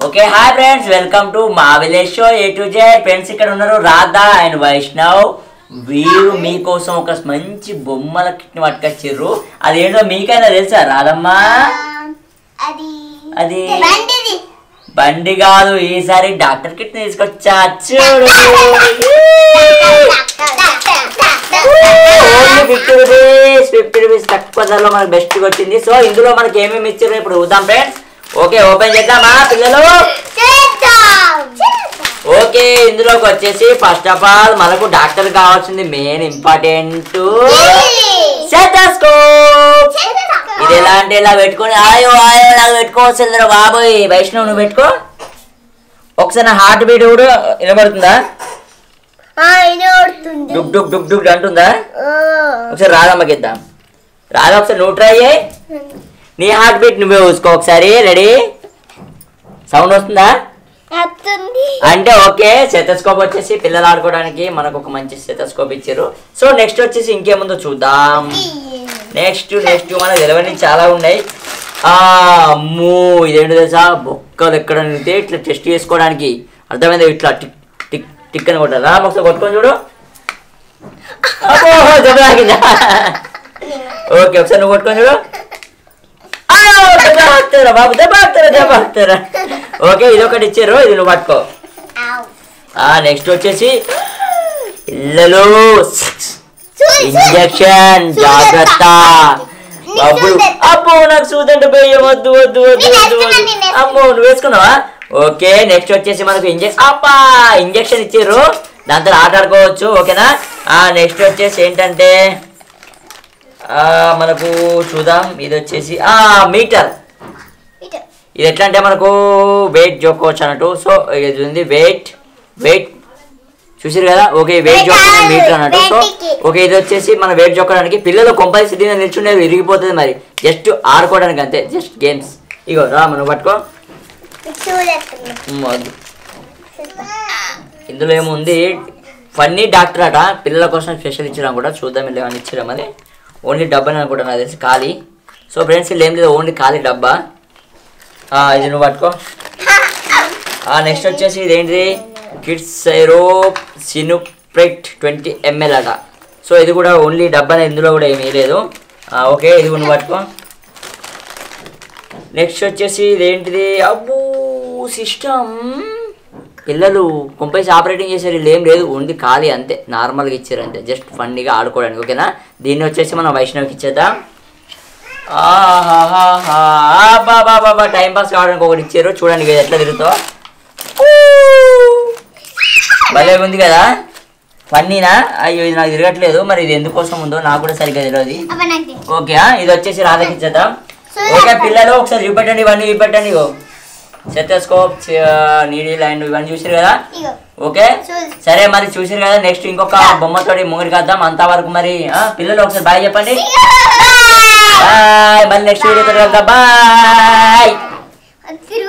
Okay hi friends welcome to మా village show A to J friends ఇక్కడ ఉన్నారు Radha and Vaishnav వీరు మీకోసం ఒక మంచి బొమ్మల కిట్ని పట్టుకొచ్చిర్రు అదేంటో మీకైనా తెలుసా రాధమ్మ అది అది బండిది బండి కాదు ఈసారి డాక్టర్ కిట్ తీసుకొచ్చా చూడు only fifty rupees fifty rupees తక్కువ ధరలో మనకు బెస్ట్ వచ్చింది సో ఇందులో మనకి ఏమేమి ఇచ్చారో ఇప్పుడు చూద్దాం ఫ్రెండ్స్ ఓకే ఓపెన్ చేద్దామా పిల్లలు చేద్దాం ఓకే ఇందులోకి వచ్చేసి ఫస్ట్ ఆఫ్ ఆల్ మనకు డాక్టర్ కావాల్సింది మెయిన్ ఇంపార్టెంట్ సెటస్కోప్ ఇది ఎలా అంటే ఇలా పెట్టుకొని ఆయో ఆయో ఇలా పెట్టుకోవచ్చు బాబోయ్ వైష్ణవ్ నువ్వు పెట్టుకో ఒకసారి నా హార్ట్ బీట్ కూడా వినబడుతుందా ఇనోడుతుంది డుక్ డుక్ డుక్ డుక్ అంటుందా ఒకసారి రాధమ్మకి ఇద్దాం రాధ ఒకసారి నువ్వు ట్రై చేయి నీ హార్ట్ బీట్ నువ్వే చూసుకో ఒకసారి రెడీ సౌండ్ వస్తుందా వస్తుంది అంటే ఓకే సెటస్కోప్ వచ్చేసి పిల్లలు ఆడుకోవడానికి మనకు ఒక మంచి సెటస్కోప్ ఇచ్చారు సో నెక్స్ట్ వచ్చేసి ఇంకేముందో చూద్దాం నెక్స్ట్ నెక్స్ట్ మనకు తెలియని చాలా ఉన్నాయి ఆ అమ్మో ఇదేంటి తెలుసా బొక్కలు ఎక్కడ నిలితే ఇట్లా టెస్ట్ చేసుకోవడానికి అర్థమైంది ఇట్లా టిక్ టిక్ టిక్ అని కొట్టాలి రా ఒకసారి కొట్టుకొని చూడు అబ్బో, దెబ్బ తాకిందా? ఓకే ఒకసారి నువ్వు కొట్టుకొని చూడు అయ్యో, దెబ్బ తాకుతారా బాబు దెబ్బ తాకుతారా దెబ్బ తాకుతారా ఓకే ఇది ఒకటి ఇచ్చారు ఇది నువ్వు పట్టుకో ఆ నెక్స్ట్ వచ్చేసి పిల్లలు ఇంజక్షన్ జాగ్రత్త అప్పుడు అబ్బో నాకు సూదంటే పోయి వద్దు వద్దు వద్దు వద్దు వద్దు అమ్మో నువ్వు వేసుకున్నావా ఓకే నెక్స్ట్ వచ్చేసి మనకు ఇంజక్షన్ అప్పా ఇంజక్షన్ ఇచ్చారు దాంతో ఆట ఆడుకోవచ్చు ఓకేనా ఆ నెక్స్ట్ వచ్చేసి ఏంటంటే ఆ, మనకు చూద్దాం ఇది వచ్చేసి ఆ మీటర్ ఇది ఎట్లా అంటే మనకు వెయిట్ జోకోవచ్చు అన్నట్టు సో ఇది ఉంది వెయిట్ వెయిట్ చూసారు కదా ఓకే వెయిట్ Weight జోక్ కాదు, మీటర్ అన్నట్టు సో weight కి. ఓకే ఇది వచ్చేసి మన వెయిట్ జోక్కడానికి పిల్లలు కొంపది సిటీలో నిల్చుండేది విరిగిపోతుంది మరి జస్ట్ ఆడుకోవడానికి అంతే జస్ట్ గేమ్స్ ఇగో రా మనం పట్టుకో ఉమ్, వద్దు. ఇందులో ఏముంది ఫన్నీ డాక్టర్ అట పిల్లల కోసం స్పెషల్ ఇచ్చడం కూడా చూద్దాం ఇలా ఏమైనా ఇచ్చడం అది ఓన్లీ డబ్బా అని అనుకుంటా నాకు తెలిసి ఖాళీ సో ఫ్రెండ్స్ ఇలా ఏం లేదు ఓన్లీ ఖాళీ డబ్బా ఆ, ఇది నువ్వు పట్టుకో నెక్స్ట్ వచ్చేసి ఇదేంటిది kids syrup Sinupret twenty ML అట సో ఇది కూడా ఓన్లీ డబ్బా ఇందులో కూడా ఏమీ లేదు ఆ, ఓకే ఇది కూడా నువ్వు పట్టుకో నెక్స్ట్ వచ్చేసి ఇదేంటిది అబ్బూ సిస్టమ్ పిల్లలు కొంపేసి ఆపరేటింగ్ చేశారు వీళ్ళు ఏం లేదు ఓన్లీ ఖాళీ అంతే నార్మల్గా ఇచ్చారు అంతే జస్ట్ ఫన్నీగా ఆడుకోవడానికి ఓకేనా దీన్ని వచ్చేసి మనం వైష్ణవ్కి ఇచ్చేద్దాం ఆహాహాహా. బాబా బాబా టైం పాస్ కావడానికి ఒకటి ఇచ్చారు చూడండి ఇది ఎట్లా తిరుగుతావు భలే ఉంది కదా ఫన్నీనా అయ్యో ఇది నాకు తిరగట్లేదు మరి ఇది ఎందుకోసం ఉందో నాకు కూడా సరిగ్గా తెలియదు ఓకే ఆ, ఇది వచ్చేసి రాధకి ఇచ్చేద్దాం ఓకే పిల్లలు ఒకసారి చూపెట్టండి ఇవన్నీ చూపెట్టండి ఇగో సెటస్కోప్ నీడిల్ అండ్ ఇవన్నీ చూసారు కదా ఓకే సరే మరి చూసారు కదా నెక్స్ట్ ఇంకొక బొమ్మతోటి ముంగడికి వద్దాం అంతవరకు మరి ఆ, పిల్లలు ఒకసారి బాయ్ చెప్పండి బాయ్ మళ్ళీ నెక్స్ట్ వీడియోతో వెళ్దాం బాయ్ తిరుగు